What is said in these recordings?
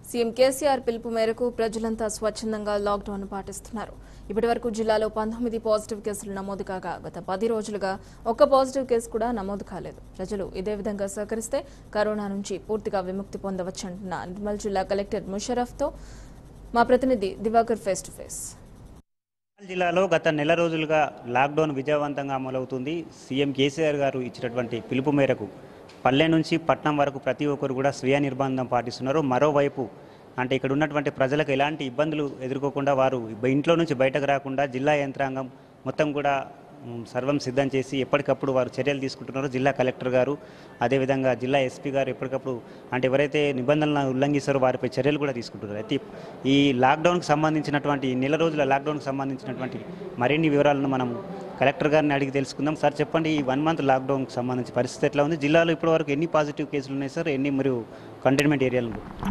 CM KCR పిలుపు మేరకు ప్రజలంతా స్వచ్ఛందంగా లాక్డౌన్ పాటిస్తున్నారు ఇప్పటి వరకు జిల్లాలో పంతొమ్మిది పాజిటివ్ కేసులు నమోదు కాగా గత పది రోజులుగా ఒక్క పాజిటివ్ కేసు కూడా నమోదు కాలేదు ప్రజలు ఇదే విధంగా సహకరిస్తే కరోనా నుంచి పూర్తిగా విముక్తి పొందవచ్చంటున్న నిర్మల్ జిల్లా కలెక్టర్ ముషరఫ్తో మా ప్రతినిధి Diwakar face to face Nirmal జిల్లాలో గత నెల రోజులుగా లాక్డౌన్ విజయవంతంగా అమలవుతుంది సీఎం కేసీఆర్ గారు ఇచ్చినటువంటి పిలుపు మేరకు పల్లె నుంచి పట్నం వరకు ప్రతి ఒక్కరు కూడా స్వీయ నిర్బంధం పాటిస్తున్నారు మరోవైపు అంటే ఇక్కడ ఉన్నటువంటి ప్రజలకు ఎలాంటి ఇబ్బందులు ఎదుర్కోకుండా వారు బ- ఇంట్లో నుంచి బయటకు రాకుండా జిల్లా యంత్రాంగం మొత్తం కూడా మ్, సర్వం సిద్ధం చేసి ఎప్పటికప్పుడు వారు చర్యలు తీసుకుంటున్నారో జిల్లా కలెక్టర్ గారు అదేవిధంగా జిల్లా ఎస్పీ గారు ఎప్పటికప్పుడు అంటే ఎవరైతే నిబంధనలను ఉల్లంఘిస్తారో వారిపై చర్యలు కూడా తీసుకుంటున్నారు అయితే ఈ లాక్డౌన్కి సంబంధించినటువంటి ఈ నెల రోజుల లాక్డౌన్కి సంబంధించినటువంటి మరిన్ని వివరాలను మనం కలెక్టర్ గారిని అడిగి తెలుసుకుందాం సార్ చెప్పండి ఈ వన్ మంత్ లాక్డౌన్కి సంబంధించి పరిస్థితి ఎట్లా ఉంది జిల్లాలో ఇప్పటివరకు ఎన్ని పాజిటివ్ కేసులు ఉన్నాయి సార్ ఎన్ని మరియు కంటైన్మెంట్ ఏరియాలు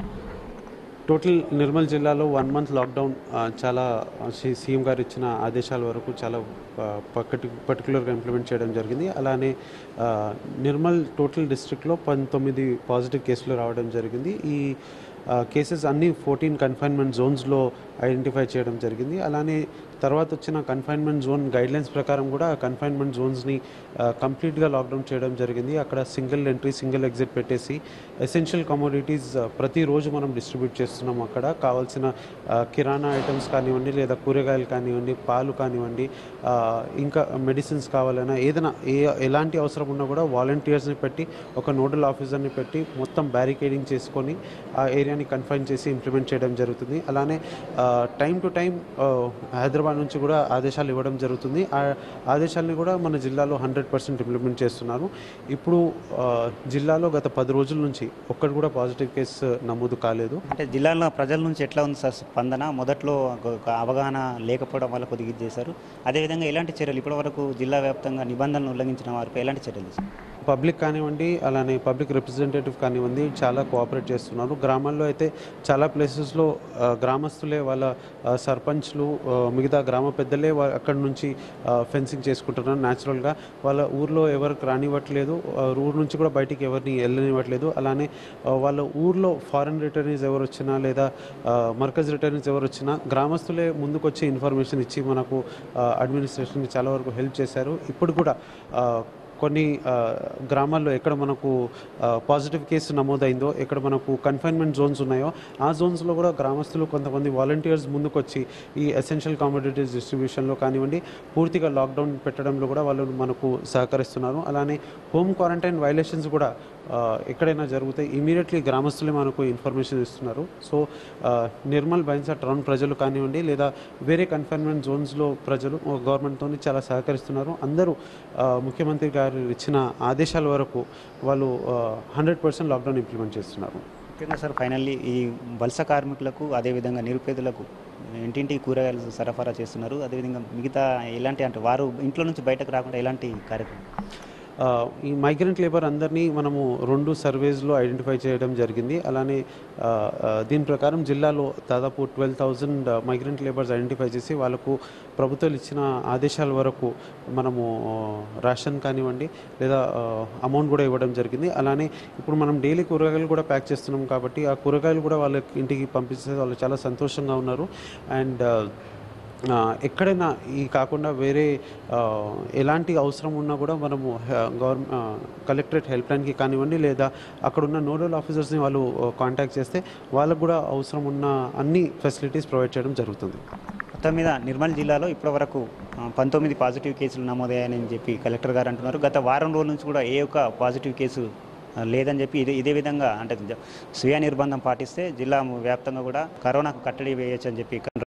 టోటల్ నిర్మల్ జిల్లాలో వన్ మంత్ లాక్డౌన్ ఆ, చాలా ఆ, సి- సీఎం గారు ఇచ్చిన ఆదేశాల వరకు చాలా ఆ, పక్కటి పర్టికులర్గా ఇంప్లిమెంట్ చేయడం జరిగింది అలానే ఆ, నిర్మల్ టోటల్ డిస్ట్రిక్ట్లో పంతొమ్మిది పాజిటివ్ కేసులు రావడం జరిగింది ఈ కేసెస్ అన్ని ఫోర్టీన్ కన్ఫైన్మెంట్ జోన్స్లో ఐడెంటిఫై చేయడం జరిగింది అలానే తర్వాత వచ్చిన కన్ఫైన్మెంట్ జోన్ గైడ్లైన్స్ ప్రకారం కూడా కన్ఫైన్మెంట్ జోన్స్ని కంప్లీట్గా లాక్డౌన్ చేయడం జరిగింది అక్కడ సింగిల్ ఎంట్రీ సింగిల్ ఎగ్జిట్ పెట్టేసి ఎసెన్షియల్ కమోడిటీస్ ప్రతిరోజు మనం డిస్ట్రిబ్యూట్ చేస్తున్నాం అక్కడ కావాల్సిన ఆ, కిరాణా ఐటమ్స్ కానివ్వండి లేదా కూరగాయలు కానివ్వండి పాలు కానివ్వండి ఆ, ఇంకా మెడిసిన్స్ కావాలన్నా ఏదైనా ఏ ఎలాంటి అవసరం ఉన్నా కూడా వాలంటీర్స్ని పెట్టి ఒక నోడల్ ఆఫీసర్ని పెట్టి మొత్తం బ్యారికేడింగ్ చేసుకొని ఆ ఏరియాని కన్ఫైన్ చేసి ఇంప్లిమెంట్ చేయడం జరుగుతుంది అలానే టైం టు టైం హైదరాబాద్ నుంచి కూడా ఆదేశాలు ఇవ్వడం జరుగుతుంది ఆ ఆదేశాలని కూడా మన జిల్లాలో హండ్రెడ్ పర్సెంట్ ఇంప్లిమెంట్ చేస్తున్నారు ఇప్పుడు ఆ, జిల్లాలో గత పది రోజుల నుంచి ఒక్కటి కూడా పాజిటివ్ కేసు నమోదు కాలేదు అంటే జిల్లాలో ప్రజల నుంచి ఎట్లా ఉంది సార్ స్పందన మొదట్లో ఒక ఒక అవగాహన లేకపోవడం వల్ల కొద్దిగా ఇది చేశారు అదేవిధంగా ఎలాంటి చర్యలు ఇప్పటివరకు జిల్లా వ్యాప్తంగా నిబంధనలు ఉల్లంఘించిన వారిపై ఎలాంటి చర్యలు తీసుకున్నారు? పబ్లిక్ కానివ్వండి అలానే పబ్లిక్ రిప్రజెంటేటివ్ కానివ్వండి చాలా కోఆపరేట్ చేస్తున్నారు గ్రామాల్లో అయితే చాలా ప్లేసెస్లో ఆ, గ్రామస్తులే వాళ్ళ ఆ, సర్పంచ్లు ఆ, మిగతా గ్రామ పెద్దలే వా- అక్కడి నుంచి ఫెన్సింగ్ చేసుకుంటున్నారు న్యాచురల్గా వాళ్ళ ఊర్లో ఎవరికి రానివ్వట్లేదు ఆ, ఊరు నుంచి కూడా బయటికి ఎవరిని వెళ్ళనివ్వట్లేదు అలానే ఆ, వాళ్ళ ఊర్లో ఫారెన్ రిటర్నీస్ ఎవరు వచ్చినా లేదా ఆ, మర్కజ్ రిటర్నీస్ ఎవరు వచ్చినా గ్రామస్తులే ముందుకొచ్చి ఇన్ఫర్మేషన్ ఇచ్చి మనకు అడ్మినిస్ట్రేషన్కి చాలా వరకు హెల్ప్ చేశారు ఇప్పుడు కూడా ఆ, కొన్ని ఆ, గ్రామాల్లో ఎక్కడ మనకు పాజిటివ్ కేసు నమోదైందో ఎక్కడ మనకు కన్ఫైన్మెంట్ జోన్స్ ఉన్నాయో ఆ జోన్స్లో కూడా గ్రామస్తులు కొంతమంది వాలంటీర్స్ ముందుకొచ్చి ఈ ఎసెన్షియల్ కామోడిటీస్ డిస్ట్రిబ్యూషన్లో కానివ్వండి పూర్తిగా లాక్డౌన్ పెట్టడంలో కూడా వాళ్ళు మనకు సహకరిస్తున్నారు అలానే హోమ్ క్వారంటైన్ వైలేషన్స్ కూడా ఆ, ఎక్కడైనా జరుగుతాయి ఇమీడియట్లీ గ్రామస్తులే మనకు ఇన్ఫర్మేషన్ ఇస్తున్నారు సో ఆ, నిర్మల్ బైన్సా టౌన్ ప్రజలు కానివ్వండి లేదా వేరే కన్ఫైన్మెంట్ జోన్స్లో ప్రజలు గవర్నమెంట్తో చాలా సహకరిస్తున్నారు అందరూ ఆ, ముఖ్యమంత్రి గారు ఇచ్చిన ఆదేశాల వరకు వాళ్ళు హండ్రెడ్ పర్సెంట్ లాక్డౌన్ ఇంప్లిమెంట్ చేస్తున్నారు ముఖ్యంగా సార్ ఫైనల్లీ ఈ వలస కార్మికులకు అదేవిధంగా నిరుపేదలకు ఇంటింటి కూరగాయలు సరఫరా చేస్తున్నారు అదేవిధంగా మిగతా ఎలాంటి అంటే వారు ఇంట్లో నుంచి బయటకు రాకుండా ఎలాంటి కార్యక్రమం ఆ, ఈ మైగ్రెంట్ లేబర్ అందరినీ మనము రెండు సర్వేస్లో ఐడెంటిఫై చేయడం జరిగింది అలానే ఆ, ఆ, దీని ప్రకారం జిల్లాలో దాదాపు twelve thousand migrant labours identify చేసి వాళ్ళకు ప్రభుత్వాలు ఇచ్చిన ఆదేశాల వరకు మనము ఆ, రేషన్ కానివ్వండి లేదా అమౌంట్ కూడా ఇవ్వడం జరిగింది అలానే ఇప్పుడు మనం డైలీ కూరగాయలు కూడా ప్యాక్ చేస్తున్నాం కాబట్టి ఆ కూరగాయలు కూడా వాళ్ళ ఇంటికి పంపిస్తే వాళ్ళు చాలా సంతోషంగా ఉన్నారు అండ్ ఆ, ఎక్కడైనా ఈ కాకుండా వేరే ఆ, ఎలాంటి అవసరం ఉన్నా కూడా మనము గవర్నమెంట్ కలెక్టరేట్ హెల్ప్ లైన్కి కానివ్వండి లేదా అక్కడ ఉన్న నోడల్ ఆఫీసర్స్ని వాళ్ళు కాంటాక్ట్ చేస్తే వాళ్ళకు కూడా అవసరం ఉన్న అన్ని ఫెసిలిటీస్ ప్రొవైడ్ చేయడం జరుగుతుంది మొత్తం మీద నిర్మల్ జిల్లాలో ఇప్పటివరకు ఆ, పంతొమ్మిది పాజిటివ్ కేసులు నమోదయ్యాయని చెప్పి కలెక్టర్ గారు అంటున్నారు గత వారం రోజుల నుంచి కూడా ఏ ఒక్క పాజిటివ్ కేసు ఆ, లేదని చెప్పి ఇదే ఇదే విధంగా అంటే జ- స్వీయ నిర్బంధం పాటిస్తే జిల్లా వ్యాప్తంగా కూడా కరోనాకు కట్టడి వేయొచ్చు అని చెప్పి